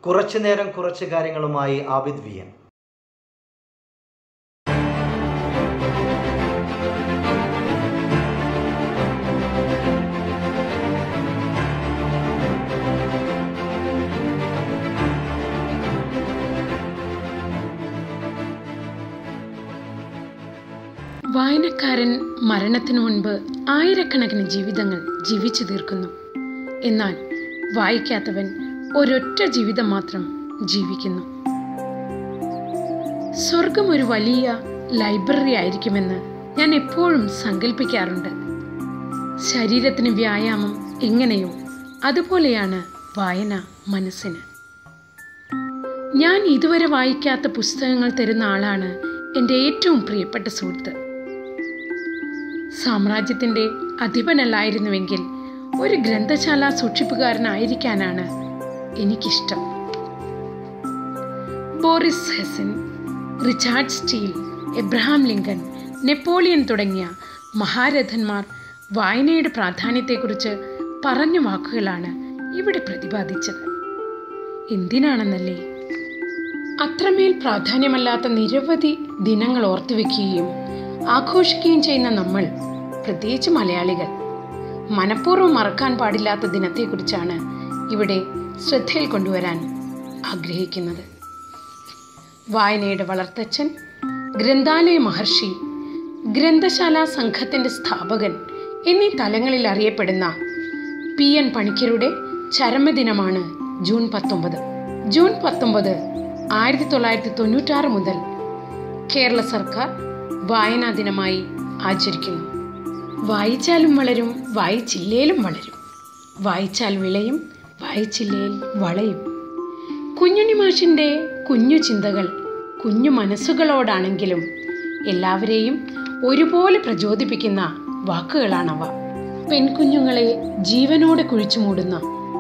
കുറച്ചു നേരം കുറച്ച് കാര്യങ്ങളുമായി ആബിദ് വിയൻ വായനക്കാരൻ മരണത്തിനു മുൻപ് ആയിരക്കണക്കിന് ജീവിതങ്ങൾ ജീവിച്ചു തീർക്കുന്നു എന്നാൽ വായിക്കാത്തവൻ ഒരൊറ്റ ജീവിതം മാത്രം ജീവിക്കുന്നു സ്വർഗം ഒരു വലിയ ലൈബ്രറി ആയിരിക്കുമെന്ന് ഞാൻ എപ്പോഴും സങ്കല്പിക്കാറുണ്ട് ശരീരത്തിന് വ്യായാമം എങ്ങനെയോ അതുപോലെയാണ് വായന മനസ്സിന് ഞാൻ ഇതുവരെ വായിക്കാത്ത പുസ്തകങ്ങൾ തരുന്ന ആളാണ് എൻ്റെ ഏറ്റവും പ്രിയപ്പെട്ട സുഹൃത്ത് സാമ്രാജ്യത്തിൻ്റെ അധിപനല്ലായിരുന്നുവെങ്കിൽ ഒരു ഗ്രന്ഥശാല സൂക്ഷിപ്പുകാരനായിരിക്കാനാണ് എനിക്കിഷ്ടം Boris Hessen Richard Steele Abraham Lincoln Napoleon തുടങ്ങിയ മഹാരഥന്മാർ വായനയുടെ പ്രാധാന്യത്തെക്കുറിച്ച് പറഞ്ഞ വാക്കുകളാണ് ഇവിടെ പ്രതിപാദിച്ചത് എന്തിനാണെന്നല്ലേ അത്രമേൽ പ്രാധാന്യമല്ലാത്ത നിരവധി ദിനങ്ങൾ ഓർത്തുവെക്കുകയും ആഘോഷിക്കുകയും ചെയ്യുന്ന നമ്മൾ പ്രത്യേകിച്ച് മലയാളികൾ മനഃപൂർവ്വം മറക്കാൻ പാടില്ലാത്ത ദിനത്തെക്കുറിച്ചാണ് ഇവിടെ ശ്രദ്ധയിൽ കൊണ്ടുവരാൻ ആഗ്രഹിക്കുന്നത് വായനയുടെ വളർത്തച്ഛൻ ഗ്രന്ഥാലയ മഹർഷി ഗ്രന്ഥശാല സംഘത്തിൻ്റെ സ്ഥാപകൻ എന്നീ തലങ്ങളിൽ അറിയപ്പെടുന്ന പി എൻ പണിക്കരുടെ ചരമദിനമാണ് ജൂൺ പത്തൊമ്പത് ജൂൺ പത്തൊമ്പത് ആയിരത്തി തൊള്ളായിരത്തി തൊണ്ണൂറ്റാറ് മുതൽ കേരള സർക്കാർ വായനാ ദിനമായി ആചരിക്കുന്നു വായിച്ചാലും വളരും വായിച്ചില്ലേലും വളരും വായിച്ചാൽ വിളയും വായിച്ചില്ലേൽ വളയും കുഞ്ഞുണ്ണി മാഷിൻ്റെ കുഞ്ഞു ചിന്തകൾ കുഞ്ഞു മനസ്സുകളോടാണെങ്കിലും എല്ലാവരെയും ഒരുപോലെ പ്രചോദിപ്പിക്കുന്ന വാക്കുകളാണവ പെൺകുഞ്ഞുങ്ങളെ ജീവനോടെ കുഴിച്ചു മൂടുന്ന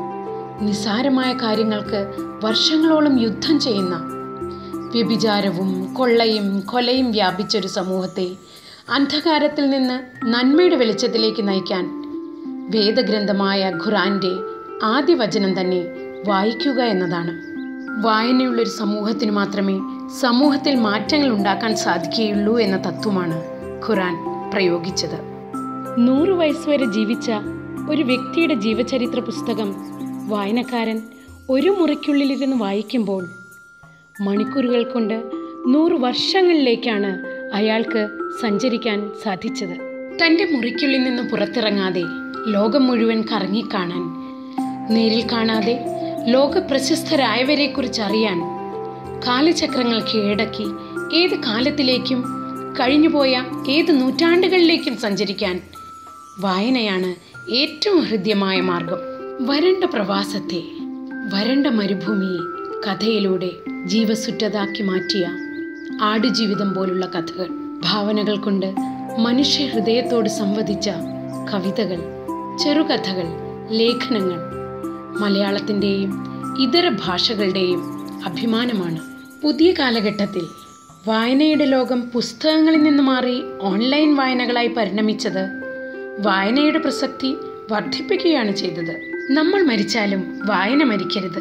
നിസാരമായ കാര്യങ്ങൾക്ക് വർഷങ്ങളോളം യുദ്ധം ചെയ്യുന്ന വ്യഭിചാരവും കൊള്ളയും കൊലയും വ്യാപിച്ചൊരു സമൂഹത്തെ അന്ധകാരത്തിൽ നിന്ന് നന്മയുടെ വെളിച്ചത്തിലേക്ക് നയിക്കാൻ വേദഗ്രന്ഥമായ ഖുറാന്റെ ആദ്യ വചനം തന്നെ വായിക്കുക എന്നതാണ് വായനയുള്ളൊരു സമൂഹത്തിന് മാത്രമേ സമൂഹത്തിൽ മാറ്റങ്ങൾ ഉണ്ടാക്കാൻ സാധിക്കുകയുള്ളൂ എന്ന തത്വമാണ് ഖുറാൻ പ്രയോഗിച്ചത് നൂറ് വയസ്സ് വരെ ജീവിച്ച ഒരു വ്യക്തിയുടെ ജീവചരിത്ര പുസ്തകം വായനക്കാരൻ ഒരു മുറിക്കുള്ളിലിരുന്ന് വായിക്കുമ്പോൾ മണിക്കൂറുകൾ കൊണ്ട് നൂറ് വർഷങ്ങളിലേക്കാണ് അയാൾക്ക് സഞ്ചരിക്കാൻ സാധിച്ചത് തൻ്റെ മുറിക്കുള്ളിൽ നിന്ന് പുറത്തിറങ്ങാതെ ലോകം മുഴുവൻ കറങ്ങിക്കാണാൻ നേരിൽ കാണാതെ ലോക പ്രശസ്തരായവരെക്കുറിച്ച് അറിയാൻ കാലചക്രങ്ങൾ കീഴടക്കി ഏത് കാലത്തിലേക്കും കഴിഞ്ഞുപോയ ഏത് നൂറ്റാണ്ടുകളിലേക്കും സഞ്ചരിക്കാൻ വായനയാണ് ഏറ്റവും ഹൃദ്യമായ മാർഗം വരണ്ട പ്രവാസത്തെ വരണ്ട മരുഭൂമിയെ കഥയിലൂടെ ജീവസുറ്റതാക്കി മാറ്റിയ ആടുജീവിതം പോലുള്ള കഥകൾ ഭാവനകൾ കൊണ്ട് മനുഷ്യ ഹൃദയത്തോട് സംവദിച്ച കവിതകൾ ചെറുകഥകൾ ലേഖനങ്ങൾ മലയാളത്തിൻ്റെയും ഇതര ഭാഷകളുടെയും അഭിമാനമാണ് പുതിയ കാലഘട്ടത്തിൽ വായനയുടെ ലോകം പുസ്തകങ്ങളിൽ നിന്ന് മാറി ഓൺലൈൻ വായനകളായി പരിണമിച്ചത് വായനയുടെ പ്രസക്തി വർദ്ധിപ്പിക്കുകയാണ് ചെയ്തത് നമ്മൾ മരിച്ചാലും വായന മരിക്കരുത്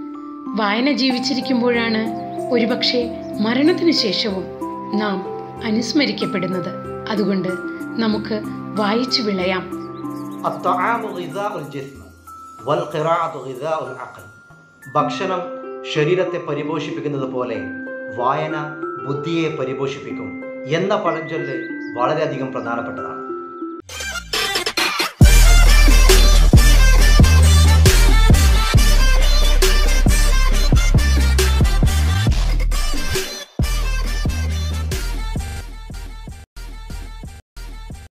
വായന ജീവിച്ചിരിക്കുമ്പോഴാണ് ഒരുപക്ഷെ മരണത്തിനു ശേഷവും നാം അനുസ്മരിക്കപ്പെടുന്നത് അതുകൊണ്ട് നമുക്ക് വായിച്ചു വിളയാം الطعام غذاء الجسم والقراءة غذاء العقل ഭക്ഷണം ശരീരത്തെ പരിപോഷിപ്പിക്കുന്നത് പോലെ വായന ബുദ്ധിയെ പരിപോഷിപ്പിക്കും എന്ന പഴഞ്ചൊല്ല് വളരെയധികം പ്രധാനപ്പെട്ടതാണ്